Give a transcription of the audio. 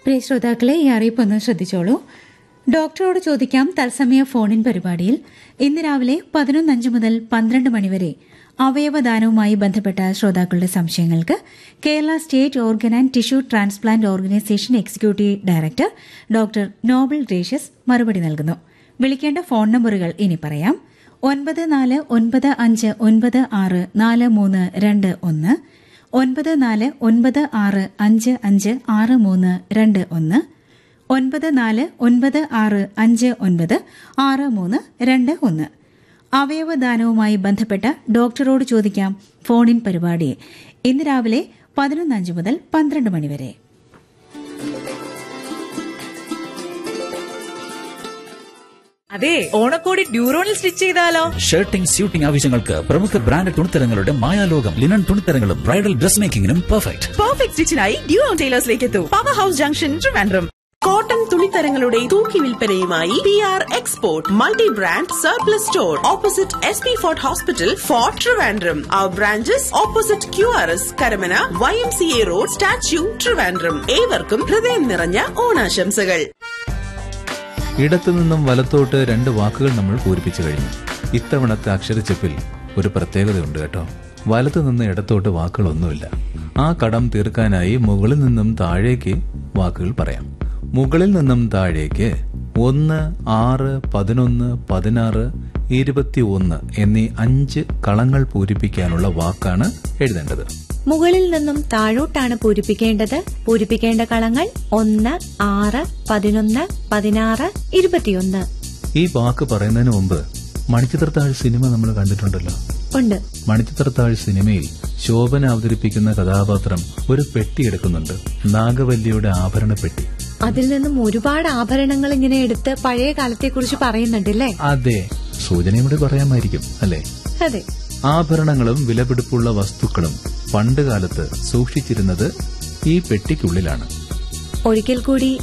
പ്രിയ ശ്രോതാക്കളെ ഈ അറിയിപ്പൊന്ന് ശ്രദ്ധിച്ചോളൂ ഡോക്ടറോട് ചോദിക്കാം തത്സമയ ഫോണിൻ പരിപാടിയിൽ ഇന്ന് രാവിലെ പതിനൊന്നഞ്ച് മുതൽ പന്ത്രണ്ട് മണിവരെ അവയവദാനവുമായി ബന്ധപ്പെട്ട ശ്രോതാക്കളുടെ സംശയങ്ങൾക്ക് Kerala state organ and tissue transplant organisation executive director doctor Noble Gracious മറുപടി നൽകുന്നു വിളിക്കേണ്ട ഫോൺ നമ്പറുകൾ ഇനി പറയാം ഒൻപത് നാല് ഒൻപത് അഞ്ച് ഒൻപത് ആറ് നാല് മൂന്ന് രണ്ട് ഒന്ന് ഒൻപത് നാല് ഒൻപത് ആറ് അഞ്ച് അഞ്ച് ആറ് മൂന്ന് രണ്ട് ഒന്ന് ഒൻപത് നാല് ഒൻപത് ആറ് അഞ്ച് ഒൻപത് ആറ് മൂന്ന് രണ്ട് ഒന്ന് അവയവദാനവുമായി ബന്ധപ്പെട്ട ഡോക്ടറോട് ചോദിക്കാം ഫോണിൻ പരിപാടി ഇന്ന് രാവിലെ പതിനൊന്നഞ്ച് മുതൽ പന്ത്രണ്ട് മണിവരെ അതെ ഓണക്കോടി ഡ്യൂറോണിൽ സ്റ്റിച്ച് ചെയ്താലോ ഷർട്ടിംഗ് സ്യൂട്ടിംഗ് ആവശ്യങ്ങൾക്ക് പ്രമുഖ ബ്രാൻഡ് തുണിത്തരങ്ങളുടെ മായാലോകം ലിനൻ തുണിത്തരങ്ങളും ബ്രൈഡൽ ഡ്രസ് മേക്കിംഗിനും പെർഫെക്റ്റ് പെർഫെക്റ്റ് സ്റ്റിച്ചിനായി ഡ്യൂറോൺ ടൈലേഴ്സിലേക്ക് എത്തൂ power house junction Trivandrum cotton തുണിത്തരങ്ങളുടെ തൂക്കി വിൽപ്പനയുമായി P R export multi brand surplus store opposite S P fort hospital fort Trivandrum our branches opposite Q R S Karamana Y M C A road statue Trivandrum ഏവർക്കും ഹൃദയം നിറഞ്ഞ ഓണാശംസകൾ ഇടത്തു നിന്നും വലത്തോട്ട് രണ്ട് വാക്കുകൾ നമ്മൾ പൂരിപ്പിച്ചു കഴിഞ്ഞു ഇത്തവണത്തെ അക്ഷരച്ചെപ്പിൽ ഒരു പ്രത്യേകതയുണ്ട് കേട്ടോ വലത്തു നിന്ന് ഇടത്തോട്ട് വാക്കുകളൊന്നുമില്ല ആ കടം തീർക്കാനായി മുകളിൽ നിന്നും താഴേക്ക് വാക്കുകൾ പറയാം മുകളിൽ നിന്നും താഴേക്ക് ഒന്ന് ആറ് പതിനൊന്ന് പതിനാറ് ഇരുപത്തി ഒന്ന് എന്നീ അഞ്ച് കളങ്ങൾ പൂരിപ്പിക്കാനുള്ള വാക്കാണ് എഴുതേണ്ടത് മുകളിൽ നിന്നും താഴോട്ടാണ് പൂരിപ്പിക്കേണ്ടത് പൂരിപ്പിക്കേണ്ട കളങ്ങൾ ഒന്ന് ആറ് പതിനൊന്ന് പതിനാറ് ഇരുപത്തിയൊന്ന് ഈ വാക്ക് പറയുന്നതിന് മുമ്പ് മണിച്ചിത്രത്താഴ് സിനിമ നമ്മൾ കണ്ടിട്ടുണ്ടല്ലോ ഉണ്ട് മണിച്ചിത്രത്താഴ് സിനിമയിൽ ശോഭന അവതരിപ്പിക്കുന്ന കഥാപാത്രം ഒരു പെട്ടി എടുക്കുന്നുണ്ട് നാഗവല്ലിയുടെ ആഭരണ പെട്ടി അതിൽ നിന്നും ഒരുപാട് ആഭരണങ്ങൾ ഇങ്ങനെ എടുത്ത് പഴയ കാലത്തെക്കുറിച്ച് പറയുന്നുണ്ടല്ലേ അതെ സൂചനയും കൂടി പറയാമായിരിക്കും അല്ലേ അതെ ആഭരണങ്ങളും വിലപിടിപ്പുള്ള വസ്തുക്കളും പണ്ട് കാലത്ത് സൂക്ഷിച്ചിരുന്നത് ഈ പെട്ടിക്കുള്ളിലാണ് ഒരിക്കൽ കൂടി